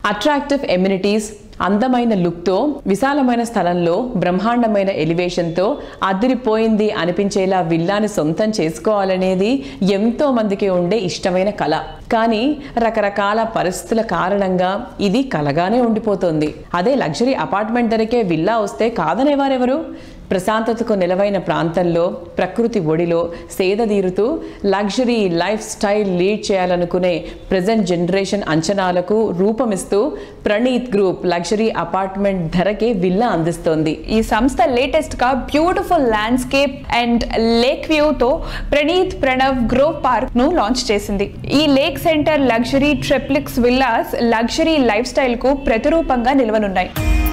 attractive amenities అందమైన లుక్తో విశాలమైన స్థలంలో బ్రహ్మాండమైన ఎలివేషన్తో అదిరిపోయింది అనిపించేలా విల్లాని సొంతం చేసుకోవాలనేది ఎంతో మందికి ఉండే ఇష్టమైన కళ కానీ రకరకాల పరిస్థితుల కారణంగా ఇది కలగానే ఉండిపోతుంది అదే లగ్జరీ అపార్ట్మెంట్ ధరకే విల్లా వస్తే కాదనేవారెవరు ప్రశాంతతకు నిలవైన ప్రాంతంలో ప్రకృతి ఒడిలో సేదదీరుతూ లగ్జరీ లైఫ్ స్టైల్ లీడ్ చేయాలనుకునే ప్రజెంట్ జనరేషన్ అంచనాలకు రూపమిస్తూ ప్రణీత్ గ్రూప్ లగ్జరీ అపార్ట్మెంట్ ధరకే విల్లా అందిస్తోంది ఈ సంస్థ లేటెస్ట్ గా బ్యూటిఫుల్ ల్యాండ్స్కేప్ అండ్ లేక్ వ్యూతో ప్రణీత్ ప్రణవ్ గ్రోవ్ పార్క్ ను లాంచ్ చేసింది ఈ lake centre luxury triplex villas luxury lifestyle కు ప్రతిరూపంగా నిలవనున్నాయి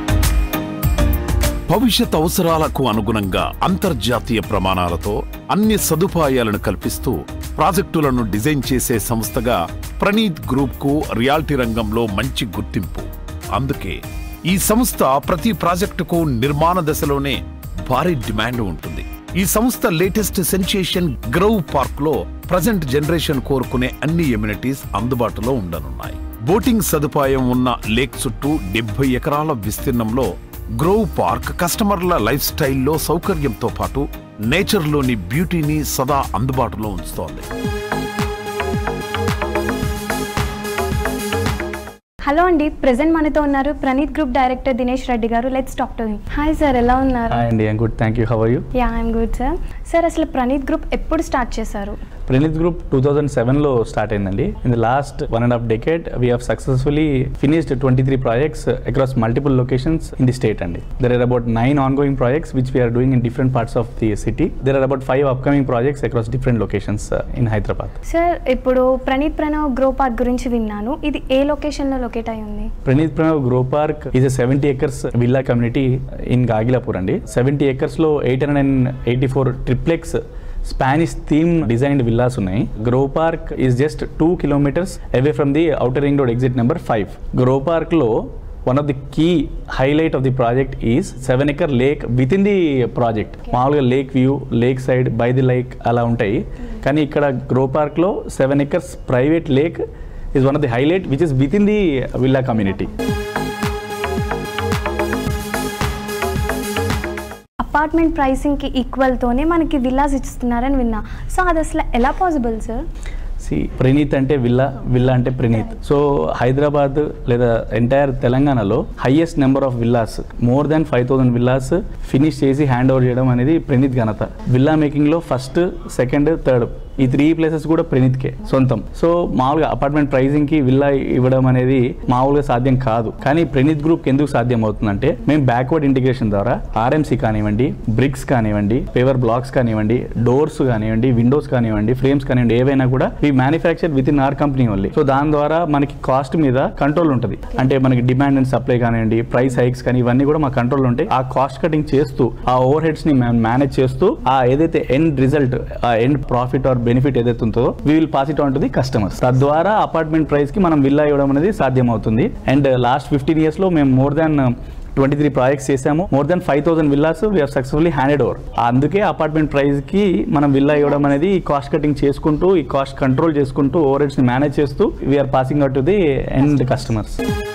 భవిష్యత్ అవసరాలకు అనుగుణంగా అంతర్జాతీయ ప్రమాణాలతో అన్ని సదుపాయాలను కల్పిస్తూ ప్రాజెక్టులను డిజైన్ చేసే సంస్థగా ప్రణీత్ గ్రూప్ కు రియాల్టీ రంగంలో మంచి గుర్తింపు అందుకే ఈ సంస్థ ప్రతి ప్రాజెక్టుకు నిర్మాణ దశలోనే భారీ డిమాండ్ ఉంటుంది ఈ సంస్థ లేటెస్ట్ సెన్సేషన్ గ్రౌవ్ పార్క్ లో ప్రజెంట్ జనరేషన్ కోరుకునే అన్ని ఎమ్యూనిటీస్ అందుబాటులో ఉండనున్నాయి బోటింగ్ సదుపాయం ఉన్న లేక్ చుట్టూ డెబ్బై ఎకరాల విస్తీర్ణంలో గ్రోవ్ పార్క్ కస్టమర్ల లైఫ్ స్టైల్లో సౌకర్యంతో పాటు నేచర్లోని బ్యూటీని సదా అందుబాటులో ఉంచుతోంది హలో అండి ప్రెసెంట్ మనతో ఉన్నారు ప్రణీత్ గ్రూప్ డైరెక్టర్ దినేష్ రెడ్డి గారు let's talk to him hi sir ఎలా ఉన్నారు హాయ్ అండి I'm good thank you how you yeah I'm good sir sir అసలు ప్రణీత్ గ్రూప్ ఎప్పుడు స్టార్ట్ చేశారు ప్రణీత్ గ్రూప్ టూ థౌజండ్ సెవెన్లో స్టార్ట్ అయిందండి in the last one and half decade we have successfully finished twenty three projects across multiple locations in the state అండి there are about nine on going projects which we're doing in different parts of the city there are about five upcoming projects across different locations in Hyderabad sir ఇప్పుడు Praneeth Pranav grove park గురించి విన్నాను ఇది ఏ లొకేషన్లో locate అయి ఉంది Praneeth Pranav grove park is a seventy acres villa community in Gagillapur అండి seventy ఎకర్స్లో eight hundred and eighty four triplex Spanish theme designed villas ఉన్నాయి grove park is just two kilometres away from the outer ring road exit number five grove పార్క్లో one of the key highlight of the project is seven acre lake within the project మామూలుగా lake view lake side by the lake అలా ఉంటాయి కానీ ఇక్కడ grove పార్క్లో seven acres private lake is one of the highlight which is within the villa community apartment ప్రైసింగ్కి ఈక్వల్తోనే మనకి villas ఇస్తున్నారని విన్నా సో అది అసలు ఎలా పాసిబుల్ సార్ సి ప్రణీత్ అంటే విల్లా విల్లా అంటే ప్రణీత్ సో హైదరాబాద్ లేదా ఎంటైర్ తెలంగాణలో highest number of villas more than five thousand villas finish చేసి హ్యాండ్ ఓవర్ చేయడం అనేది ప్రణీత్ ఘనత విల్లా మేకింగ్లో ఫస్ట్ సెకండ్ థర్డ్ ఈ త్రీ ప్లేసెస్ కూడా ప్రణీత్కే సొంతం సో మామూలుగా అపార్ట్మెంట్ ప్రైజింగ్కి విల్లా ఇవ్వడం అనేది మామూలుగా సాధ్యం కాదు కానీ ప్రణీత్ గ్రూప్ ఎందుకు సాధ్యం అవుతుందంటే మేము బ్యాక్వర్డ్ ఇంటిగ్రేషన్ ద్వారా ఆర్ఎంసీ కానివ్వండి బ్రిక్స్ కానివ్వండి పేవర్ బ్లాక్స్ కానివ్వండి డోర్స్ కానివ్వండి విండోస్ కానివ్వండి ఫ్రేమ్స్ కానివ్వండి ఏవైనా కూడా we manufacture within our company only so దాని ద్వారా మనకి కాస్ట్ మీద కంట్రోల్ ఉంటుంది అంటే మనకి డిమాండ్ అండ్ సప్లై కానివ్వండి ప్రైస్ హైక్స్ కానీ ఇవన్నీ కూడా మా కంట్రోల్ ఉంటాయి ఆ కాస్ట్ కటింగ్ చేస్తూ ఆ ఓవర్ హెడ్స్ ని మేనేజ్ చేస్తూ ఆ ఏదైతే ఎండ్ రిజల్ట్ ఆ ఎండ్ ప్రాఫిట్ ఆర్ బెనిఫిట్ ఏదైతే ఉంటుందో we will pass it on to the customers తద్వారా అపార్ట్మెంట్ ప్రైస్ కి మనం విల్లా ఇవ్వడం అనేది సాధ్యం అవుతుంది అండ్ లాస్ట్ ఫిఫ్టీన్ ఇయర్స్ లో మేము more than twenty three projects చేసాము more then five thousand villas we're successfully handed over అందుకే అపార్ట్మెంట్ ప్రైస్ కి మనం విల్లా ఇవ్వడం అనేది ఈ కాస్ట్ కటింగ్ చేసుకుంటూ ఈ కాస్ట్ కంట్రోల్ చేసుకుంటూ ఓవర్ హెడ్స్ ని మేనేజ్ చేస్తూ we're passing out to the end customers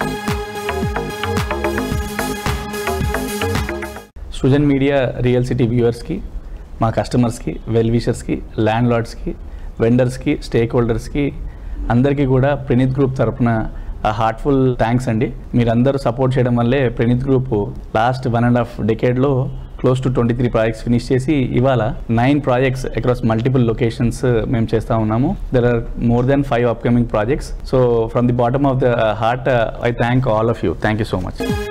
Srujan media real city వ్యూవర్స్కి మా కస్టమర్స్కి వెల్ విషర్స్కి ల్యాండ్ లార్డ్స్కి వెండర్స్కి స్టేక్ హోల్డర్స్కి అందరికీ కూడా ప్రణీత్ గ్రూప్ తరపున హార్ట్ఫుల్ థ్యాంక్స్ అండి మీరందరూ సపోర్ట్ చేయడం వల్లే Praneeth group last one and half డెకేడ్లో close to twenty three projects finish చేసి ఇవాళ nine projects across multiple locations మేము చేస్తూ ఉన్నాము there are more than five upcoming projects so from the bottom of the heart I thank all of you thank you so much